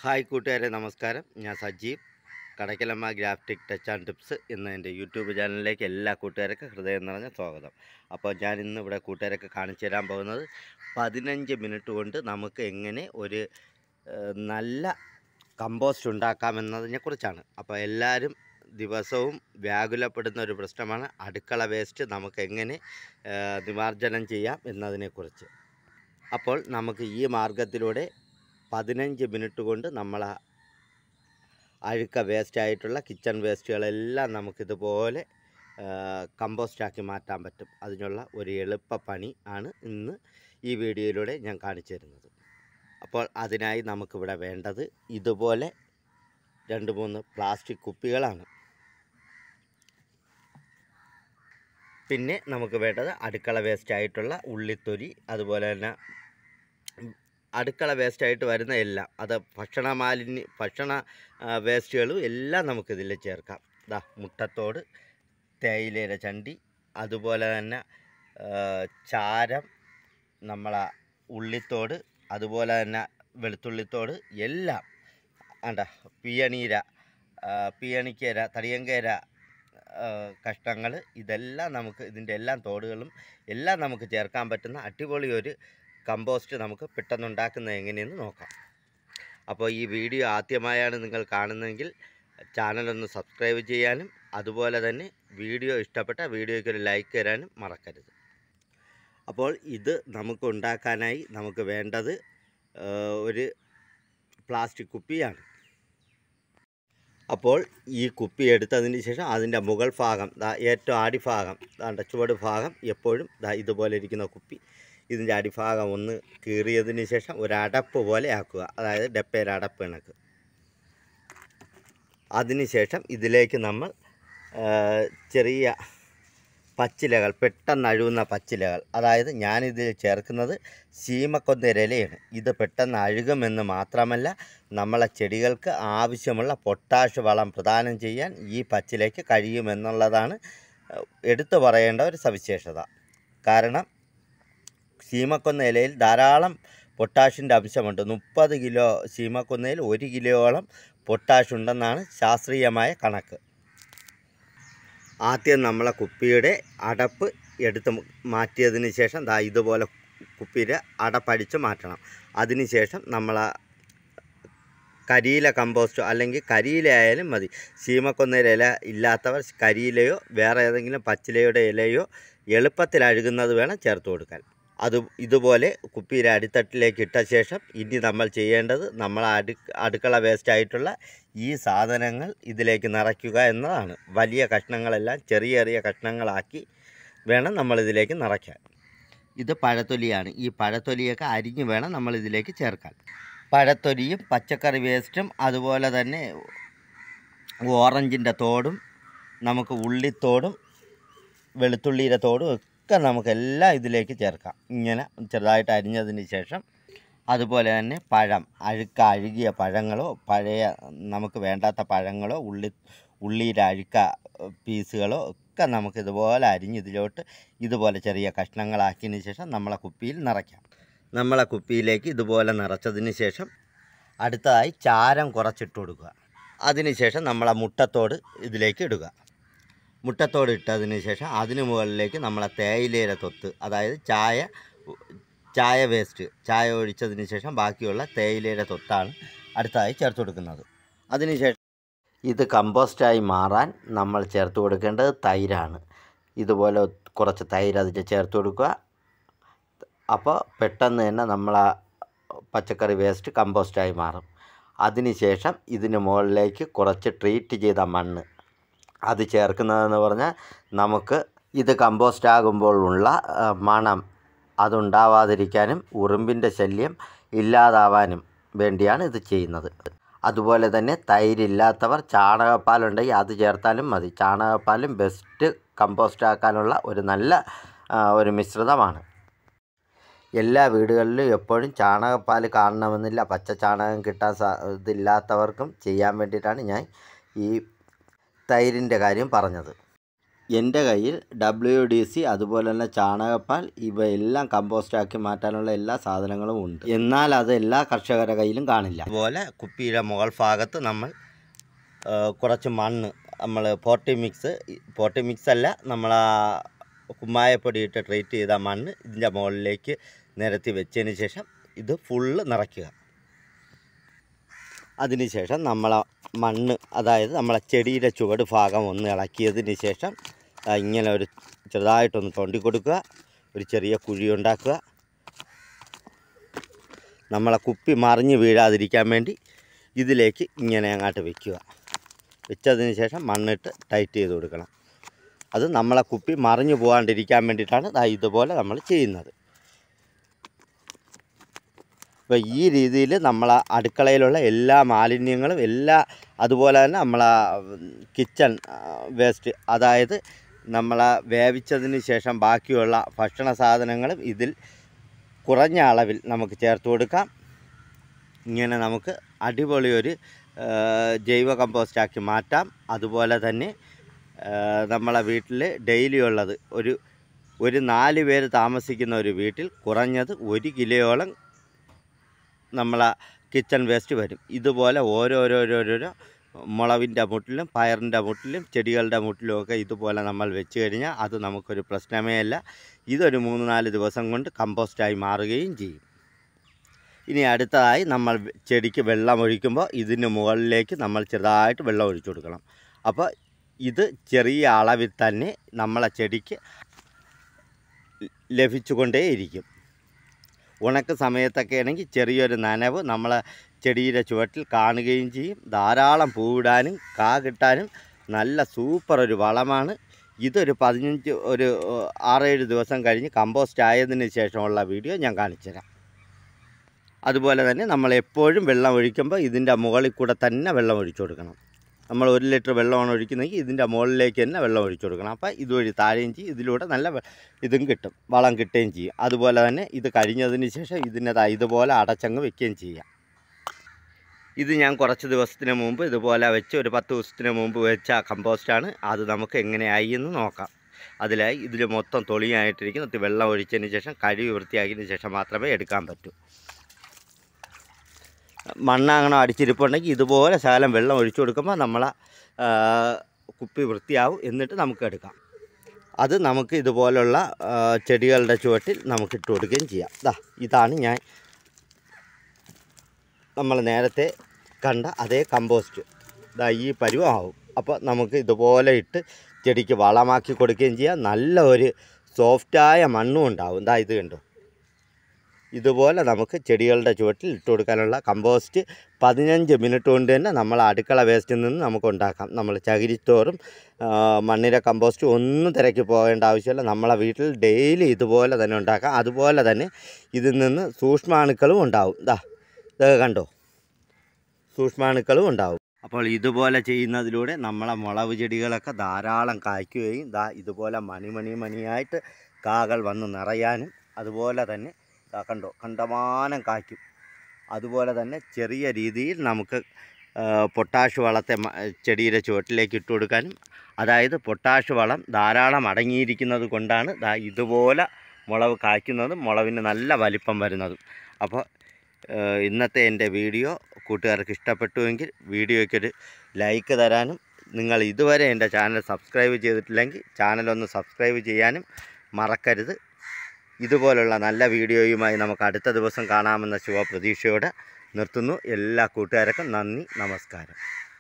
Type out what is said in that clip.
hi കൂട്ടുകാരെ നമസ്കാരം ഞാൻ Sajeev Kadakkalamma graphic touch and tips എന്ന എൻ്റെ യൂട്യൂബ് ചാനലിലേക്ക് എല്ലാ കൂട്ടുകാർക്കും ഹൃദയം നിറഞ്ഞ സ്വാഗതം അപ്പോൾ ഞാൻ ഇന്ന് ഇവിടെ കൂട്ടുകാരൊക്കെ കാണിച്ചു തരാൻ പോകുന്നത് പതിനഞ്ച് മിനിറ്റ് കൊണ്ട് നമുക്ക് എങ്ങനെ ഒരു ഏഹ്, നല്ല കമ്പോസ്റ്റ് ഉണ്ടാക്കാമെന്നതിനെക്കുറിച്ചാണ് അപ്പോൾ എല്ലാവരും ദിവസവും വ്യാകുലപ്പെടുന്ന ഒരു പ്രശ്നമാണ് അടുക്കള വേസ്റ്റ് നമുക്ക് എങ്ങനെ ഏഹ്, നിമാർജനം ചെയ്യാം എന്നതിനെക്കുറിച്ച് അപ്പോൾ നമുക്ക് ഈ മാർഗത്തിലൂടെ പതിനഞ്ച് മിനിറ്റ് കൊണ്ട് നമ്മൾ അഴുക്ക വേസ്റ്റായിട്ടുള്ള കിച്ചൺ വേസ്റ്റുകളെല്ലാം നമുക്കിതുപോലെ കമ്പോസ്റ്റാക്കി മാറ്റാൻ പറ്റും അതിനുള്ള ഒരു എളുപ്പ പണി ആണ് ഇന്ന് ഈ വീഡിയോയിലൂടെ ഞാൻ കാണിച്ചു തരുന്നത് അപ്പോൾ അതിനായി നമുക്കിവിടെ വേണ്ടത് ഇതുപോലെ രണ്ട് മൂന്ന് പ്ലാസ്റ്റിക് കുപ്പികളാണ് പിന്നെ നമുക്ക് വേണ്ടത് അടുക്കള വേസ്റ്റായിട്ടുള്ള ഉള്ളിത്തൊലി അതുപോലെ തന്നെ അടുക്കള വേസ്റ്റായിട്ട് വരുന്ന എല്ലാം അത് ഭക്ഷണ മാലിന്യ ഭക്ഷണ ആ, വേസ്റ്റുകളും എല്ലാം നമുക്കിതിൽ ചേർക്കാം ദാ മുട്ടത്തോട് തേയിലയുടെ ചണ്ടി അതുപോലെ തന്നെ ആ, ചാരം നമ്മളെ ഉള്ളിത്തോട് അതുപോലെ തന്നെ വെളുത്തുള്ളിത്തോട് എല്ലാം ആണ്ട പിയണീര ആ, പിയണിക്കേര തടിയങ്കേര കഷ്ണങ്ങൾ ഇതെല്ലാം നമുക്ക് ഇതിൻ്റെ എല്ലാം തോടുകളും എല്ലാം നമുക്ക് ചേർക്കാൻ പറ്റുന്ന അടിപൊളി ഒരു കമ്പോസ്റ്റ് നമുക്ക് പെട്ടെന്ന് ഉണ്ടാക്കുന്നത് എങ്ങനെയെന്ന് നോക്കാം അപ്പോൾ ഈ വീഡിയോ ആദ്യമായാണ് നിങ്ങൾ കാണുന്നതെങ്കിൽ ചാനലൊന്ന് സബ്സ്ക്രൈബ് ചെയ്യാനും അതുപോലെ തന്നെ വീഡിയോ ഇഷ്ടപ്പെട്ട വീഡിയോയ്ക്ക് ഒരു ലൈക്ക് തരാനും മറക്കരുത് അപ്പോൾ ഇത് നമുക്ക് ഉണ്ടാക്കാനായി നമുക്ക് വേണ്ടത് ആ, ഒരു പ്ലാസ്റ്റിക് കുപ്പിയാണ് അപ്പോൾ ഈ കുപ്പി എടുത്തതിന് ശേഷം അതിൻ്റെ മുകൾ ഭാഗം ദാ ഏറ്റവും അടിഭാഗം ദാണ്ട ചുവട് ഭാഗം എപ്പോഴും ദാ ഇതുപോലെ ഇരിക്കുന്ന കുപ്പി ഇതിൻ്റെ അടിഭാഗം ഒന്ന് കീറിയതിന് ശേഷം ഒരു അടപ്പ് പോലെ ആക്കുക അതായത് ഡപ്പയുടെ അടപ്പ് കണക്ക് അതിനുശേഷം ഇതിലേക്ക് നമ്മൾ ആ, ചെറിയ പച്ചിലകൾ പെട്ടെന്ന് അഴുകുന്ന പച്ചിലകൾ അതായത് ഞാനിതിൽ ചേർക്കുന്നത് ശീമക്കൊന്നരയിലയാണ് ഇത് പെട്ടെന്ന് അഴുകുമെന്ന് മാത്രമല്ല നമ്മളെ ചെടികൾക്ക് ആവശ്യമുള്ള പൊട്ടാഷ് വളം പ്രദാനം ചെയ്യാൻ ഈ പച്ചിലയ്ക്ക് കഴിയുമെന്നുള്ളതാണ് ആ, എടുത്തു പറയേണ്ട ഒരു സവിശേഷത കാരണം ശീമക്കൊന്ന ഇലയിൽ ധാരാളം പൊട്ടാഷിൻ്റെ അംശമുണ്ട് മുപ്പത് കിലോ ശീമക്കൊന്നയിൽ ഒരു കിലോയോളം പൊട്ടാഷ് ഉണ്ടെന്നാണ് ശാസ്ത്രീയമായ കണക്ക് ആദ്യം നമ്മളെ കുപ്പിയുടെ അടപ്പ് എടുത്ത് മാറ്റിയതിന് ശേഷം ദാ ഇതുപോലെ കുപ്പിയുടെ അടപ്പടിച്ച് മാറ്റണം അതിനുശേഷം നമ്മൾ കരിയില കമ്പോസ്റ്റോ അല്ലെങ്കിൽ കരിയില ആയാലും മതി ശീമക്കൊന്നയുടെ ഇല ഇല്ലാത്തവർ കരിയിലയോ വേറെ ഏതെങ്കിലും പച്ചിലയുടെ ഇലയോ എളുപ്പത്തിൽ അഴുകുന്നത് വേണം ചേർത്ത് കൊടുക്കാൻ അത് ഇതുപോലെ കുപ്പിയുടെ അടിത്തട്ടിലേക്ക് ഇട്ട ശേഷം ഇനി നമ്മൾ ചെയ്യേണ്ടത് നമ്മൾ അടു അടുക്കള വേസ്റ്റായിട്ടുള്ള ഈ സാധനങ്ങൾ ഇതിലേക്ക് നിറയ്ക്കുക എന്നതാണ് വലിയ കഷ്ണങ്ങളെല്ലാം ചെറിയ ചെറിയ കഷ്ണങ്ങളാക്കി വേണം നമ്മളിതിലേക്ക് നിറയ്ക്കാൻ ഇത് പഴത്തൊലിയാണ് ഈ പഴത്തൊലിയൊക്കെ അരിഞ്ഞ് വേണം നമ്മൾ ഇതിലേക്ക് ചേർക്കാൻ പഴത്തൊലിയും പച്ചക്കറി വേസ്റ്റും അതുപോലെ തന്നെ ഓറഞ്ചിൻ്റെ തോടും നമുക്ക് ഉള്ളിത്തോടും വെളുത്തുള്ളിയുടെ തോടും ഒക്കെ നമുക്കെല്ലാം ഇതിലേക്ക് ചേർക്കാം ഇങ്ങനെ ചെറുതായിട്ട് അരിഞ്ഞതിന് ശേഷം അതുപോലെ തന്നെ പഴം അഴുക്ക അഴുകിയ പഴങ്ങളോ പഴയ നമുക്ക് വേണ്ടാത്ത പഴങ്ങളോ ഉള്ളി ഉള്ളിയുടെ അഴുക്ക ഏഹ്, പീസുകളോ ഒക്കെ നമുക്ക് ഇതുപോലെ അരിഞ്ഞ് ഇതിലോട്ട് ഇതുപോലെ ചെറിയ കഷ്ണങ്ങളാക്കിയതിന് ശേഷം നമ്മളെ കുപ്പിയിൽ നിറയ്ക്കാം നമ്മളെ കുപ്പിയിലേക്ക് ഇതുപോലെ നിറച്ചതിന് ശേഷം അടുത്തതായി ചാരം കുറച്ചിട്ട് കൊടുക്കുക അതിനുശേഷം നമ്മളെ മുട്ടത്തോട് ഇതിലേക്ക് ഇടുക മുട്ടത്തോട് ഇട്ടതിന് ശേഷം അതിന് മുകളിലേക്ക് നമ്മളെ തേയിലയുടെ തൊത്ത് അതായത് ചായ ചായ വേസ്റ്റ് ചായ ഒഴിച്ചതിന് ശേഷം ബാക്കിയുള്ള തേയിലയുടെ തൊത്താണ് അടുത്തതായി ചേർത്ത് കൊടുക്കുന്നത് അതിനുശേഷം ഇത് കമ്പോസ്റ്റായി മാറാൻ നമ്മൾ ചേർത്ത് കൊടുക്കേണ്ടത് തൈരാണ് ഇതുപോലെ കുറച്ച് തൈര് അതിൽ ചേർത്ത് കൊടുക്കുക അപ്പോൾ പെട്ടെന്ന് തന്നെ നമ്മൾ ആ പച്ചക്കറി വേസ്റ്റ് കമ്പോസ്റ്റായി മാറും അതിനുശേഷം ഇതിന് മുകളിലേക്ക് കുറച്ച് ട്രീറ്റ് ചെയ്ത മണ്ണ് അത് ചേർക്കുന്നതെന്ന് പറഞ്ഞാൽ നമുക്ക് ഇത് കമ്പോസ്റ്റ് ആകുമ്പോഴുള്ള ആ, മണം അതുണ്ടാവാതിരിക്കാനും ഉറുമ്പിൻ്റെ ശല്യം ഇല്ലാതാവാനും വേണ്ടിയാണ് ഇത് ചെയ്യുന്നത് അതുപോലെ തന്നെ തൈരില്ലാത്തവർ ചാണകപ്പാലുണ്ടെങ്കിൽ അത് ചേർത്താലും മതി ചാണകപ്പാലും ബെസ്റ്റ് കമ്പോസ്റ്റ് ആക്കാനുള്ള ഒരു നല്ല ആ, ഒരു മിശ്രിതമാണ് എല്ലാ വീടുകളിലും എപ്പോഴും ചാണകപ്പാൽ കാണണമെന്നില്ല പച്ച ചാണകം കിട്ടാൻ സാ ഇതില്ലാത്തവർക്കും ചെയ്യാൻ വേണ്ടിയിട്ടാണ് ഞാൻ ഈ തൈരിൻ്റെ കാര്യം പറഞ്ഞത് എൻ്റെ കയ്യിൽ ഡബ്ല്യു ഡി സി അതുപോലെ തന്നെ ചാണകപ്പാൽ ഇവയെല്ലാം കമ്പോസ്റ്റാക്കി മാറ്റാനുള്ള എല്ലാ സാധനങ്ങളും ഉണ്ട് എന്നാൽ അത് എല്ലാ കർഷകരുടെ കയ്യിലും കാണില്ല അതുപോലെ കുപ്പിയുടെ മുകൾ ഭാഗത്ത് നമ്മൾ ആ, കുറച്ച് മണ്ണ് നമ്മൾ പോട്ടി മിക്സ് പോട്ടി മിക്സ് അല്ല നമ്മൾ ആ കുമ്മായപ്പൊടി ഇട്ട് ട്രീറ്റ് ചെയ്ത മണ്ണ് ഇതിൻ്റെ മുകളിലേക്ക് നിരത്തി വെച്ചതിന് ശേഷം ഇത് ഫുള്ള് നിറയ്ക്കുക അതിനുശേഷം നമ്മളെ മണ്ണ് അതായത് നമ്മളെ ചെടിയുടെ ചുവട് ഭാഗം ഒന്ന് ഇളക്കിയതിന് ശേഷം ദാ ഇങ്ങനെ ഒരു ചെറുതായിട്ടൊന്ന് തോണ്ടി കൊടുക്കുക ഒരു ചെറിയ കുഴി ഉണ്ടാക്കുക നമ്മളെ കുപ്പി മറിഞ്ഞ് വീഴാതിരിക്കാൻ വേണ്ടി ഇതിലേക്ക് ഇങ്ങനെ അങ്ങോട്ട് വെക്കുക വെച്ചതിന് ശേഷം മണ്ണിട്ട് ടൈറ്റ് ചെയ്ത് കൊടുക്കണം അത് നമ്മളെ കുപ്പി മറിഞ്ഞു പോകാണ്ടിരിക്കാൻ വേണ്ടിയിട്ടാണ് ദാ ഇതുപോലെ നമ്മൾ ചെയ്യുന്നത് അപ്പോൾ ഈ രീതിയിൽ നമ്മളെ അടുക്കളയിലുള്ള എല്ലാ മാലിന്യങ്ങളും എല്ലാ അതുപോലെ തന്നെ നമ്മളെ കിച്ചൺ വേസ്റ്റ് അതായത് നമ്മളെ വേവിച്ചതിന് ശേഷം ബാക്കിയുള്ള ഭക്ഷണ സാധനങ്ങളും ഇതിൽ കുറഞ്ഞ അളവിൽ നമുക്ക് ചേർത്ത് കൊടുക്കാം ഇങ്ങനെ നമുക്ക് അടിപൊളി ഒരു ആ, ജൈവ കമ്പോസ്റ്റാക്കി മാറ്റാം അതുപോലെ തന്നെ ആ, നമ്മളെ വീട്ടിൽ ഡെയിലി ഉള്ളത് ഒരു ഒരു നാല് പേര് താമസിക്കുന്ന ഒരു വീട്ടിൽ കുറഞ്ഞത് ഒരു കിലോയോളം നമ്മളെ കിച്ചൺ വേസ്റ്റ് വരും ഇതുപോലെ ഓരോരോരോരോ മുളവിൻ്റെ മുട്ടിലും പയറിൻ്റെ മുട്ടിലും ചെടികളുടെ മുട്ടിലും ഒക്കെ ഇതുപോലെ നമ്മൾ വെച്ച് കഴിഞ്ഞാൽ അത് നമുക്കൊരു പ്രശ്നമേ അല്ല ഇതൊരു മൂന്ന് നാല് ദിവസം കൊണ്ട് കമ്പോസ്റ്റായി മാറുകയും ചെയ്യും ഇനി അടുത്തതായി നമ്മൾ ചെടിക്ക് വെള്ളം ഒഴിക്കുമ്പോൾ ഇതിന് മുകളിലേക്ക് നമ്മൾ ചെറുതായിട്ട് വെള്ളം ഒഴിച്ചു കൊടുക്കണം അപ്പോൾ ഇത് ചെറിയ അളവിൽ തന്നെ നമ്മളെ ചെടിക്ക് ലഭിച്ചുകൊണ്ടേയിരിക്കും ഉണക്ക് സമയത്തൊക്കെ ആണെങ്കിൽ ചെറിയൊരു നനവ് നമ്മളെ ചെടിയുടെ ചുവട്ടിൽ കാണുകയും ചെയ്യും ധാരാളം പൂവിടാനും കാ കിട്ടാനും നല്ല സൂപ്പർ ഒരു വളമാണ് ഇതൊരു പതിനഞ്ച് ഒരു ഏഹ്, ആറേഴ് ദിവസം കഴിഞ്ഞ് കമ്പോസ്റ്റ് ആയതിന് ശേഷമുള്ള വീഡിയോ ഞാൻ കാണിച്ചുതരാം അതുപോലെ തന്നെ നമ്മൾ എപ്പോഴും വെള്ളം ഒഴിക്കുമ്പോൾ ഇതിൻ്റെ മുകളിൽ കൂടെ തന്നെ വെള്ളം ഒഴിച്ചു കൊടുക്കണം നമ്മൾ ഒരു ലിറ്റർ വെള്ളമാണ് ഒഴിക്കുന്നതെങ്കിൽ ഇതിൻ്റെ മുകളിലേക്ക് തന്നെ വെള്ളം ഒഴിച്ചു കൊടുക്കണം അപ്പോൾ ഇതുവഴി താഴെയും ചെയ്യും ഇതിലൂടെ നല്ല വെ- ഇതും കിട്ടും വളം കിട്ടുകയും ചെയ്യും അതുപോലെ തന്നെ ഇത് കഴിഞ്ഞതിന് ശേഷം ഇതിനെ ദാ ഇതുപോലെ അടച്ചങ്ങ് വെക്കുകയും ചെയ്യാം ഇത് ഞാൻ കുറച്ച് ദിവസത്തിന് മുമ്പ് ഇതുപോലെ വെച്ച് ഒരു പത്ത് ദിവസത്തിന് മുമ്പ് വെച്ച കമ്പോസ്റ്റാണ് അത് നമുക്ക് എങ്ങനെയായി എന്ന് നോക്കാം അതിലായി ഇതിൽ മൊത്തം തൊളിയായിട്ടിരിക്കും ഇത് വെള്ളം ഒഴിച്ചതിന് ശേഷം കഴുകി വൃത്തിയാക്കിയതിന് ശേഷം മാത്രമേ എടുക്കാൻ പറ്റൂ മണ്ണാങ്ങണം അടിച്ചിരിപ്പുണ്ടെങ്കിൽ ഇതുപോലെ ശകലം വെള്ളം ഒഴിച്ചു കൊടുക്കുമ്പോൾ നമ്മളെ ആ, കുപ്പി വൃത്തിയാവും എന്നിട്ട് നമുക്ക് എടുക്കാം അത് നമുക്ക് ഇതുപോലുള്ള ആ, ചെടികളുടെ ചുവട്ടിൽ നമുക്ക് ഇട്ട് കൊടുക്കുകയും ചെയ്യാം ദാ ഇതാണ് ഞാൻ നമ്മൾ നേരത്തെ കണ്ട അതേ കമ്പോസ്റ്റ് ദാ ഈ പരുവമാവും അപ്പോൾ നമുക്ക് ഇതുപോലെ ഇട്ട് ചെടിക്ക് വളമാക്കി കൊടുക്കുകയും ചെയ്യാം നല്ല ഒരു സോഫ്റ്റായ മണ്ണും ഉണ്ടാവും ദാ ഇത് കണ്ടോ ഇതുപോലെ നമുക്ക് ചെടികളുടെ ചുവട്ടിൽ ഇട്ട് കൊടുക്കാനുള്ള കമ്പോസ്റ്റ് പതിനഞ്ച് മിനിറ്റ് കൊണ്ട് തന്നെ നമ്മൾ അടുക്കള വേസ്റ്റിൽ നിന്ന് നമുക്ക് ഉണ്ടാക്കാം നമ്മൾ ചകിരിച്ചോറും ആ, മണ്ണിര കമ്പോസ്റ്റും ഒന്നും തിരക്കി പോകേണ്ട ആവശ്യമില്ല നമ്മളെ വീട്ടിൽ ഡെയിലി ഇതുപോലെ തന്നെ ഉണ്ടാക്കാം അതുപോലെ തന്നെ ഇതിൽ നിന്ന് സൂക്ഷ്മാണുക്കളും ഉണ്ടാവും ദാ ഇതൊക്കെ കണ്ടോ സൂക്ഷ്മാണുക്കളും ഉണ്ടാവും അപ്പോൾ ഇതുപോലെ ചെയ്യുന്നതിലൂടെ നമ്മളെ മുളക് ചെടികളൊക്കെ ധാരാളം കായ്ക്കുകയും ദാ ഇതുപോലെ മണിമണി മണിയായിട്ട് കാകൾ വന്ന് നിറയാനും അതുപോലെ തന്നെ ദാ കണ്ടോ കണ്ടമാനം കായ്ക്കും അതുപോലെ തന്നെ ചെറിയ രീതിയിൽ നമുക്ക് ആ, പൊട്ടാഷ് വളത്തെ മ- ചെടിയുടെ ചുവട്ടിലേക്ക് ഇട്ട് കൊടുക്കാനും അതായത് പൊട്ടാഷ് വളം ധാരാളം അടങ്ങിയിരിക്കുന്നത് കൊണ്ടാണ് ദാ ഇതുപോലെ മുളക് കായ്ക്കുന്നതും മുളവിന് നല്ല വലിപ്പം വരുന്നതും അപ്പോൾ ഏഹ്, ഇന്നത്തെ എൻ്റെ വീഡിയോ കൂട്ടുകാർക്ക് ഇഷ്ടപ്പെട്ടുവെങ്കിൽ വീഡിയോയ്ക്കൊരു ലൈക്ക് തരാനും നിങ്ങൾ ഇതുവരെ എൻ്റെ ചാനൽ സബ്സ്ക്രൈബ് ചെയ്തിട്ടില്ലെങ്കിൽ ചാനലൊന്ന് സബ്സ്ക്രൈബ് ചെയ്യാനും മറക്കരുത് ഇതുപോലുള്ള നല്ല വീഡിയോയുമായി നമുക്ക് അടുത്ത ദിവസം കാണാമെന്ന ശുഭപ്രതീക്ഷയോടെ നിർത്തുന്നു എല്ലാ കൂട്ടുകാർക്കും നന്ദി നമസ്കാരം